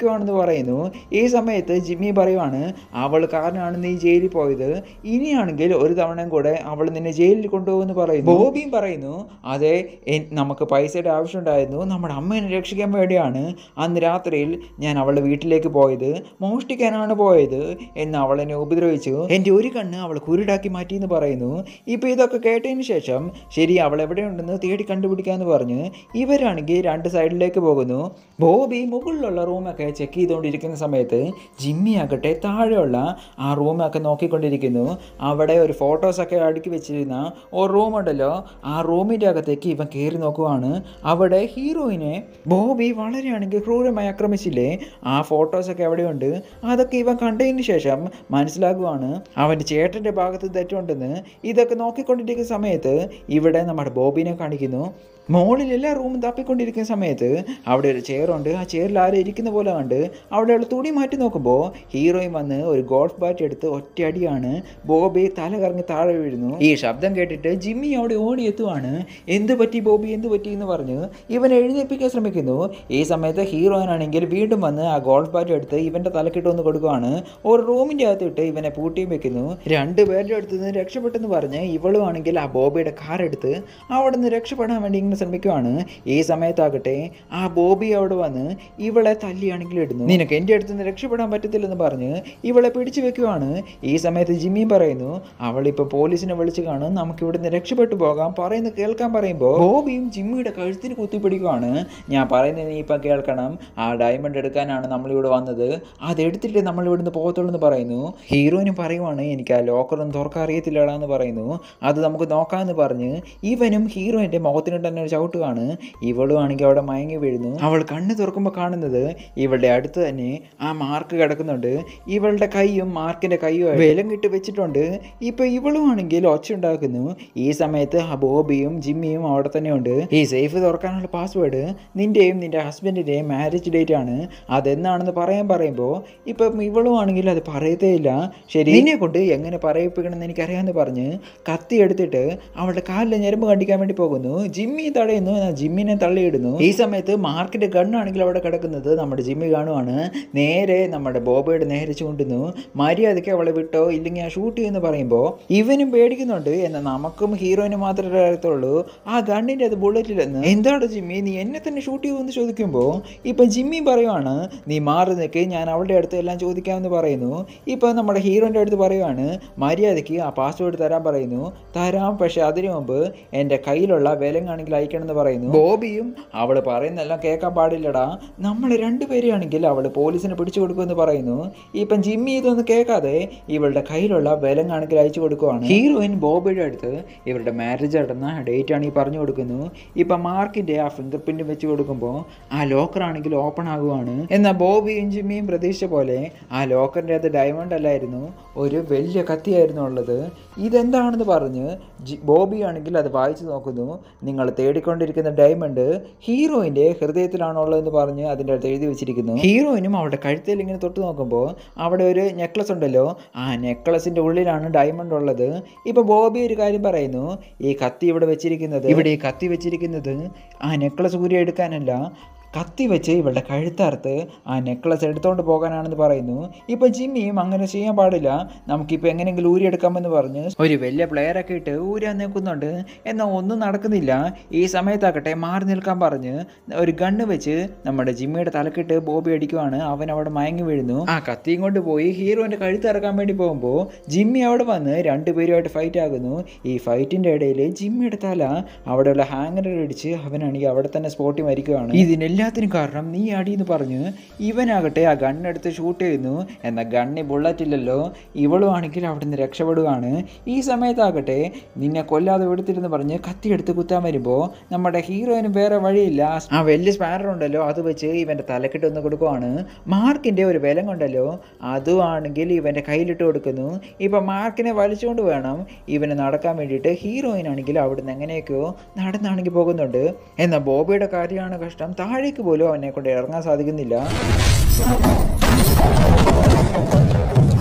ശ്രമിക്കുവാണെന്ന് പറയുന്നു ഈ സമയത്ത് ജിമ്മി പറയുവാണ് അവൾ കാരണമാണ് നീ ജയിലിൽ പോയത് ഇനിയാണെങ്കിൽ ഒരു തവണയും കൂടെ അവൾ നിന്നെ ജയിലിൽ കൊണ്ടുപോകുമെന്ന് പറയുന്നു ബോബിയും പറയുന്നു അതെ എൻ- നമുക്ക് പൈസയുടെ ആവശ്യമുണ്ടായിരുന്നു നമ്മുടെ അമ്മേനെ രക്ഷിക്കാൻ വേണ്ടിയാണ് അന്ന് രാത്രിയിൽ ഞാൻ അവളുടെ വീട്ടിലേക്ക് പോയത് മോഷ്ടിക്കാനാണ് പോയത് എന്ന് അവൾ എന്നെ ഉപദ്രവിച്ചു എൻ്റെ ഒരു കണ്ണ് അവൾ കുരുടാക്കി മാറ്റി എന്ന് പറയുന്നു ഇപ്പോൾ ഇതൊക്കെ കേട്ടതിന് ശേഷം ശരി അവൾ എവിടെയുണ്ടെന്ന് തേടി കണ്ടുപിടിക്കാമെന്ന് പറഞ്ഞ് ഇവരാണെങ്കിൽ രണ്ട് സൈഡിലേക്ക് പോകുന്നു ബോബി മുകളിലുള്ള റൂമൊക്കെ ചെക്ക് ചെയ്തുകൊണ്ടിരിക്കുന്ന സമയത്ത് ജിമ്മി ആകട്ടെ താഴെയുള്ള ആ റൂമൊക്കെ നോക്കിക്കൊണ്ടിരിക്കുന്നു അവിടെ ഒരു ഫോട്ടോസൊക്കെ അടുക്കി വെച്ചിരുന്ന ഒരു റൂമുണ്ടല്ലോ ആ റൂമിൻ്റെ അകത്തേക്ക് ഇവൻ കയറി നോക്കുവാണ് അവിടെ ഹീറോയിനെ ബോബി വളരെയാണെങ്കിൽ ക്രൂരമായി ആക്രമിച്ചില്ലേ ആ ഫോട്ടോസൊക്കെ എവിടെയുണ്ട് അതൊക്കെ ഇവൻ കണ്ടതിന് ശേഷം മനസ്സിലാക്കുവാണ് അവൻ്റെ ചേട്ടൻ്റെ ഭാഗത്ത് തെറ്റുണ്ടെന്ന് ഇതൊക്കെ നോക്കിക്കൊണ്ടിരിക്കുന്ന സമയത്ത് ഇവിടെ നമ്മുടെ ബോബിനെ കാണിക്കുന്നു മോളിൽ എല്ലാ റൂമും തപ്പിക്കൊണ്ടിരിക്കുന്ന സമയത്ത് അവിടെ ഒരു ചെയറുണ്ട് ആ ചെയറിൽ ആരും ഇരിക്കുന്ന പോലെ കണ്ട് അവിടെയുള്ള തുണി മാറ്റി നോക്കുമ്പോൾ ഹീറോയിൻ വന്ന് ഒരു ഗോൾഫ് ബാറ്റ് എടുത്ത് ഒറ്റയടിയാണ് ബോബി തല കറങ്ങി താഴെ വീഴുന്നു ഈ ശബ്ദം കേട്ടിട്ട് ജിമ്മി അവിടെ ഓടി എത്തുവാണ് എന്ത് പറ്റി ബോബി എന്ത് പറ്റി എന്ന് പറഞ്ഞ് ഇവൻ എഴുന്നേൽപ്പിക്കാൻ ശ്രമിക്കുന്നു ഈ സമയത്ത് ഹീറോയിൻ ആണെങ്കിൽ വീണ്ടും വന്ന് ആ ഗോൾഫ് ബാറ്റ് എടുത്ത് ഇവൻ്റെ തലക്കിട്ട് ഒന്ന് കൊടുക്കുവാണ് ഒരു റൂമിൻ്റെ അകത്തിട്ട് ഇവനെ പൂട്ടിയും വെക്കുന്നു രണ്ട് പേരുടെ അടുത്ത് നിന്ന് രക്ഷപ്പെട്ടെന്ന് പറഞ്ഞ് ഇവളും ആണെങ്കിൽ ആ ബോബിയുടെ കാർ എടുത്ത് അവിടെ നിന്ന് രക്ഷപ്പെടാൻ വേണ്ടി ഇങ്ങനെ ശ്രമിക്കുവാണ് ഈ സമയത്താകട്ടെ ആ ബോബി അവിടെ വന്ന് ഇവളെ തല്ലിയാണെങ്കിൽ ഇടുന്നു നിനക്ക് എൻ്റെ അടുത്ത് നിന്ന് രക്ഷപ്പെടാൻ പറ്റത്തില്ലെന്ന് പറഞ്ഞ് ഇവളെ പിടിച്ചു വെക്കുവാണ് ഈ സമയത്ത് ജിമ്മി പറയുന്നു അവളിപ്പോൾ പോലീസിനെ വിളിച്ച് കാണും നമുക്ക് ഇവിടുന്ന് രക്ഷപ്പെട്ടു പോകാം പറയുന്നത് കേൾക്കാൻ പറയുമ്പോൾ ബോബിയും ജിമ്മിയുടെ കഴുത്തിന് കുത്തിപ്പിടിക്കുവാണ് ഞാൻ പറയുന്നത് നീ ഇപ്പം കേൾക്കണം ആ ഡയമണ്ട് എടുക്കാനാണ് നമ്മളിവിടെ വന്നത് അതെടുത്തിട്ട് നമ്മൾ ഇവിടുന്ന് പോകത്തുള്ളൂ എന്ന് പറയുന്നു ഹീറോയിനും പറയുവാണ് എനിക്ക് ആ ലോക്കറൊന്നും തുറക്കാൻ അറിയത്തില്ലടാ എന്ന് പറയുന്നു അത് നമുക്ക് നോക്കാമെന്ന് പറഞ്ഞ് ഇവനും ഹീറോയിൻ്റെ മുഖത്തിന് തന്നെ ഒരു ചവിട്ടുകയാണ് ഇവളും ആണെങ്കിൽ അവിടെ മയങ്ങി വീഴുന്നു അവൾ കണ്ണ് തുറക്കുമ്പോൾ കാണുന്നത് ഇവളുടെ അടുത്ത് തന്നെ ആ മാർക്ക് കിടക്കുന്നുണ്ട് ഇവളുടെ കൈയും മാർക്കിൻ്റെ കൈയും വേലം കിട്ടി വെച്ചിട്ടുണ്ട് ഇപ്പൊ ഇവളും ആണെങ്കിൽ ഒച്ച ഉണ്ടാക്കുന്നു ഈ സമയത്ത് ആ ബോബിയും ജിമ്മിയും അവിടെ തന്നെ ഉണ്ട് ഈ സേഫ് തുറക്കാനുള്ള പാസ്വേഡ് നിന്റെയും നിന്റെ ഹസ്ബൻഡിന്റെയും മാരേജ് ഡേറ്റ് ആണ് അതെന്നാണെന്ന് പറയാൻ പറയുമ്പോൾ ഇപ്പം ഇവളും ആണെങ്കിൽ അത് പറയത്തേ ഇല്ല ശരി നിന്നെ കൊണ്ട് എങ്ങനെ പറയിപ്പിക്കണമെന്ന് എനിക്കറിയാമെന്ന് പറഞ്ഞ് കത്തി എടുത്തിട്ട് അവളുടെ കാലിലെ ഞരമ്പ് കണ്ടിക്കാൻ വേണ്ടി പോകുന്നു ജിമ്മി തടയുന്നു എന്നാൽ ജിമ്മിനെ തള്ളിയിടുന്നു ഈ സമയത്ത് മാർക്കിന്റെ ഗണ്ണാണെങ്കിൽ അവിടെ കിടക്കുന്നത് നമ്മുടെ ജിമ്മി കാണുവാണ് നേരെ നമ്മുടെ ബോബയുടെ നേരെ ചൂണ്ടുന്നു മര്യാദയ്ക്ക് അവളെ വിട്ടോ ഇല്ലെങ്കിൽ ആ ഷൂട്ട് ചെയ്യുമെന്ന് പറയുമ്പോൾ ഇവനും പേടിക്കുന്നുണ്ട് എന്നാൽ നമുക്കും ഹീറോയിന് മാത്രമേ അറിയത്തുള്ളൂ ആ ഗണ്ണിൻ്റെ അത് ബുള്ളറ്റിലെന്ന് എന്താണ് ജിമ്മി നീ എന്നെ തന്നെ ഷൂട്ട് ചെയ്യുമെന്ന് ചോദിക്കുമ്പോൾ ഇപ്പം ജിമ്മി പറയുവാണ് നീ മാറി നിൽക്ക് ഞാൻ അവളുടെ അടുത്ത് എല്ലാം ചോദിക്കാമെന്ന് പറയുന്നു ഇപ്പം നമ്മുടെ ഹീറോൻ്റെ അടുത്ത് പറയുവാണ് മര്യാദയ്ക്ക് ആ പാസ്വേഡ് തരാൻ പറയുന്നു തരാം പക്ഷെ അതിനു മുമ്പ് എൻ്റെ കയ്യിലുള്ള വിലങ്ങാണെങ്കിൽ അയക്കണമെന്ന് പറയുന്നു ബോബിയും അവൾ പറയുന്നെല്ലാം കേൾക്കാൻ പാടില്ലടാ നമ്മൾ രണ്ടുപേരെയാണെങ്കിൽ അവൾ പോലീസിന് പിടിച്ചു കൊടുക്കുമെന്ന് പറയുന്നു ഇപ്പം ജിമ്മി ഇതൊന്നും കേൾക്കാതെ ഇവളുടെ കയ്യിലുള്ള വിലങ്ങാണെങ്കിൽ അയച്ചു കൊടുക്കുവാണ് ഹീറോയിൻ ബോബിയുടെ അടുത്ത് ഇവരുടെ മാരേജ് നടന്ന ഡേറ്റ് ആണ് ഈ പറഞ്ഞു കൊടുക്കുന്നു ഇപ്പം മാർക്കിൻ്റെ ആ ഫിംഗർ പ്രിന്റ് വെച്ച് കൊടുക്കുമ്പോൾ ആ ലോക്കർ ആണെങ്കിൽ ഓപ്പൺ ആകുവാണ് എന്നാൽ ബോബിയും ജിമ്മിയും പ്രതീക്ഷിച്ച പോലെ ആ ലോക്കറിൻ്റെ അത് ഡയമണ്ട് അല്ലായിരുന്നു ഒരു വലിയ കത്തിയായിരുന്നു ഉള്ളത് ഇതെന്താണെന്ന് പറഞ്ഞ് ജി ബോബി ആണെങ്കിൽ അത് വായിച്ചു നോക്കുന്നു നിങ്ങൾ തേടിക്കൊണ്ടിരിക്കുന്ന ഡയമണ്ട് ഹീറോയിൻ്റെ ഹൃദയത്തിലാണുള്ളതെന്ന് പറഞ്ഞ് അതിൻ്റെ അടുത്ത് എഴുതി വെച്ചിരിക്കുന്നു ഹീറോയിനും അവളുടെ കഴുത്തിൽ ഇങ്ങനെ തൊട്ട് നോക്കുമ്പോൾ അവിടെ ഒരു നെക്ലസ് ഉണ്ടല്ലോ ആ നെക്ലസിൻ്റെ ഉള്ളിലാണ് ഡയമണ്ട് ഉള്ളത് ഇപ്പോൾ ബോബി ഒരു കാര്യം പറയുന്നു ഈ കത്തി ഇവിടെ വെച്ചിരിക്കുന്നത് ഇവിടെ ഈ കത്തി വെച്ചിരിക്കുന്നത് ആ നെക്ലസ് ഊരി എടുക്കാനല്ല കത്തി വെച്ച് ഇവളുടെ കഴുത്തറുത്ത് ആ നെക്ലസ് എടുത്തുകൊണ്ട് പോകാനാണെന്ന് പറയുന്നു ഇപ്പൊ ജിമ്മിയും അങ്ങനെ ചെയ്യാൻ പാടില്ല നമുക്കിപ്പോൾ എങ്ങനെയെങ്കിലും ഊരിയെടുക്കാമെന്ന് പറഞ്ഞ് ഒരു വലിയ പ്ലെയറൊക്കെ ഇട്ട് ഊരാൻ നിൽക്കുന്നുണ്ട് എന്നാൽ ഒന്നും നടക്കുന്നില്ല ഈ സമയത്താകട്ടെ മാറി നിൽക്കാൻ പറഞ്ഞ് ഒരു ഗണ്ണ് വെച്ച് നമ്മുടെ ജിമ്മിയുടെ തലക്കിട്ട് ബോബി അടിക്കുവാണ് അവൻ അവിടെ മയങ്ങി വീഴുന്നു ആ കത്തിയും കൊണ്ട് പോയി ഹീറോന്റെ കഴുത്ത് ഇറക്കാൻ വേണ്ടി പോകുമ്പോൾ ജിമ്മി അവിടെ വന്ന് രണ്ടുപേരുമായിട്ട് ഫൈറ്റ് ആകുന്നു ഈ ഫൈറ്റിന്റെ ഇടയിൽ ജിമ്മിയുടെ തല അവിടെയുള്ള ഹാങ്ങറിൽ ഇടിച്ച് അവനാണെങ്കിൽ അവിടെ തന്നെ സ്പോട്ടി മരിക്കുകയാണ് ഇതിനെല്ലാത്തിനും കാരണം നീ അടിയെന്ന് പറഞ്ഞ് ഇവനാകട്ടെ ആ ഗണ്ണെടുത്ത് ഷൂട്ട് ചെയ്യുന്നു എന്നാൽ ഗണ്ണി ബുള്ളറ്റ് ഇല്ലല്ലോ ഇവളും ആണെങ്കിൽ അവിടെ നിന്ന് രക്ഷപ്പെടുകയാണ് ഈ സമയത്താകട്ടെ നിന്നെ കൊല്ലാതെ വിടത്തില്ലെന്ന് പറഞ്ഞ് കത്തിയെടുത്ത് കുത്താൻ വരുമ്പോൾ നമ്മുടെ ഹീറോയിന് വേറെ വഴിയില്ല ആ വലിയ സ്പാനർ ഉണ്ടല്ലോ അത് വെച്ച് ഇവൻ്റെ തലക്കിട്ട് ഒന്ന് കൊടുക്കുവാണ് മാർക്കിൻ്റെ ഒരു വിലം കൊണ്ടല്ലോ അതും ആണെങ്കിൽ ഇവൻ്റെ കയ്യിലിട്ട് കൊടുക്കുന്നു ഇപ്പം മാർക്കിനെ വലിച്ചുകൊണ്ട് വേണം ഇവന് നടക്കാൻ വേണ്ടിയിട്ട് ഹീറോയിൻ ആണെങ്കിൽ അവിടുന്ന് എങ്ങനെയൊക്കെയോ നടന്നാണെങ്കിൽ പോകുന്നുണ്ട് എന്നാൽ ബോബിയുടെ കാര്യമാണ് കഷ്ടം താഴേക്ക് പോലും അവനെ കൊണ്ട് ഇറങ്ങാൻ സാധിക്കുന്നില്ല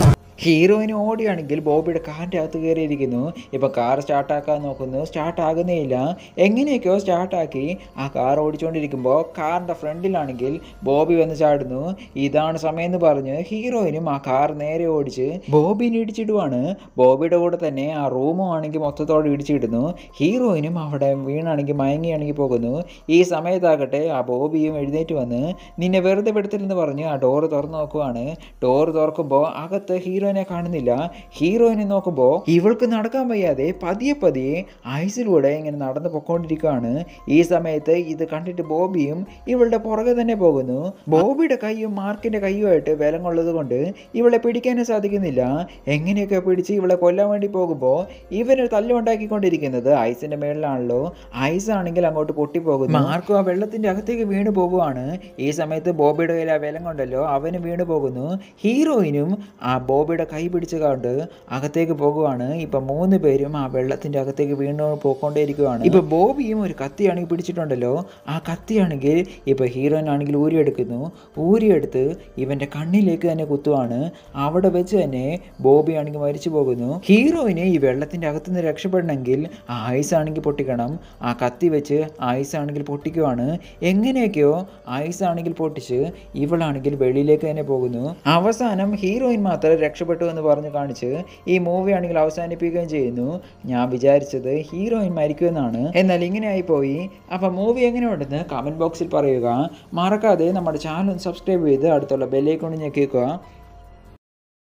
ഹീറോയിന് ഓടിയാണെങ്കിൽ ബോബിയുടെ കാറിൻ്റെ അകത്ത് കയറിയിരിക്കുന്നു ഇപ്പം കാർ സ്റ്റാർട്ടാക്കാൻ നോക്കുന്നു സ്റ്റാർട്ട് ആകുന്നേയില്ല എങ്ങനെയൊക്കെയോ സ്റ്റാർട്ടാക്കി ആ കാർ ഓടിച്ചുകൊണ്ടിരിക്കുമ്പോൾ കാറിൻ്റെ ഫ്രണ്ടിലാണെങ്കിൽ ബോബി വന്ന് ചാടുന്നു ഇതാണ് സമയം എന്ന് പറഞ്ഞ് ഹീറോയിനും ആ കാർ നേരെ ഓടിച്ച് ബോബിനെ ഇടിച്ചിടുവാണ് ബോബിയുടെ കൂടെ തന്നെ ആ റൂമും ആണെങ്കിൽ മൊത്തത്തോടെ ഇടിച്ചിടുന്നു ഹീറോയിനും അവിടെ വീണാണെങ്കിൽ മയങ്ങിയാണെങ്കിൽ പോകുന്നു ഈ സമയത്താകട്ടെ ആ ബോബിയും എഴുന്നേറ്റ് വന്ന് നിന്നെ വെറുതെ പെടുത്തില്ലെന്ന് പറഞ്ഞ് ആ ഡോറ് തുറന്നു നോക്കുവാണ് ഡോറ് തുറക്കുമ്പോൾ അകത്ത് ഹീറോയിനെ കാണുന്നില്ല ഹീറോയിനെ നോക്കുമ്പോൾ ഇവൾക്ക് നടക്കാൻ വയ്യാതെ പതിയെ പതിയെ ഐസിലൂടെ ഇങ്ങനെ നടന്നു പൊക്കോണ്ടിരിക്കുകയാണ് ഈ സമയത്ത് ഇത് കണ്ടിട്ട് ബോബിയും ഇവളുടെ പുറകെ തന്നെ പോകുന്നു ബോബിയുടെ കൈയും മാർക്കിന്റെ കൈയുമായിട്ട് ബലം കൊള്ളത് കൊണ്ട് ഇവളെ പിടിക്കാനും സാധിക്കുന്നില്ല എങ്ങനെയൊക്കെ പിടിച്ച് ഇവളെ കൊല്ലാൻ വേണ്ടി പോകുമ്പോൾ ഇവന് തല്ലുണ്ടാക്കിക്കൊണ്ടിരിക്കുന്നത് ഐസിന്റെ മേളിലാണല്ലോ ഐസ് ആണെങ്കിൽ അങ്ങോട്ട് പൊട്ടിപ്പോകുന്നു മാർക്കും ആ വെള്ളത്തിന്റെ അകത്തേക്ക് വീണ് പോകുവാണ് ഈ സമയത്ത് ബോബിയുടെ കയ്യിൽ ആ ബലം കൊണ്ടല്ലോ അവന് വീണ് പോകുന്നു ഹീറോയിനും ആ ബോബിയുടെ കൈ പിടിച്ച് കൊണ്ട് അകത്തേക്ക് പോകുവാണ് ഇപ്പൊ മൂന്ന് പേരും ആ വെള്ളത്തിന്റെ അകത്തേക്ക് വീണ് പോയിക്കൊണ്ടേയിരിക്കുവാണ് ഇപ്പൊ ബോബിയും ഒരു കത്തിയാണെങ്കിൽ പിടിച്ചിട്ടുണ്ടല്ലോ ആ കത്തിയാണെങ്കിൽ ഇപ്പൊ ഹീറോയിൻ ആണെങ്കിൽ ഊരിയെടുക്കുന്നു ഊരിയെടുത്ത് ഇവന്റെ കണ്ണിലേക്ക് തന്നെ കുത്തുവാണ് അവിടെ വെച്ച് തന്നെ ബോബി ആണെങ്കിൽ മരിച്ചു പോകുന്നു ഹീറോയിന് ഈ വെള്ളത്തിന്റെ അകത്ത് നിന്ന് രക്ഷപ്പെടണമെങ്കിൽ ആ ഐസ് ആണെങ്കിൽ പൊട്ടിക്കണം ആ കത്തി വെച്ച് ഐസ് ആണെങ്കിൽ പൊട്ടിക്കുവാണ് എങ്ങനെയൊക്കെയോ ഐസ് ആണെങ്കിൽ പൊട്ടിച്ച് ഇവളാണെങ്കിൽ വെളിയിലേക്ക് തന്നെ പോകുന്നു അവസാനം ഹീറോയിൻ മാത്രം രക്ഷപ്പെട്ടു എന്ന് പറഞ്ഞ് കാണിച്ച് ഈ മൂവി ആണെങ്കിൽ അവസാനിപ്പിക്കുകയും ചെയ്യുന്നു ഞാൻ വിചാരിച്ചത് ഹീറോയിൻ മരിക്കുമെന്നാണ് എന്നാൽ ഇങ്ങനെ ആയിപ്പോയി അപ്പം മൂവി എങ്ങനെയുണ്ടെന്ന് കമൻറ്റ് ബോക്സിൽ പറയുക മറക്കാതെ നമ്മുടെ ചാനൽ സബ്സ്ക്രൈബ് ചെയ്ത് അടുത്തുള്ള ബെല്ലേക്കൊണ്ട് ഞെക്കിക്കുക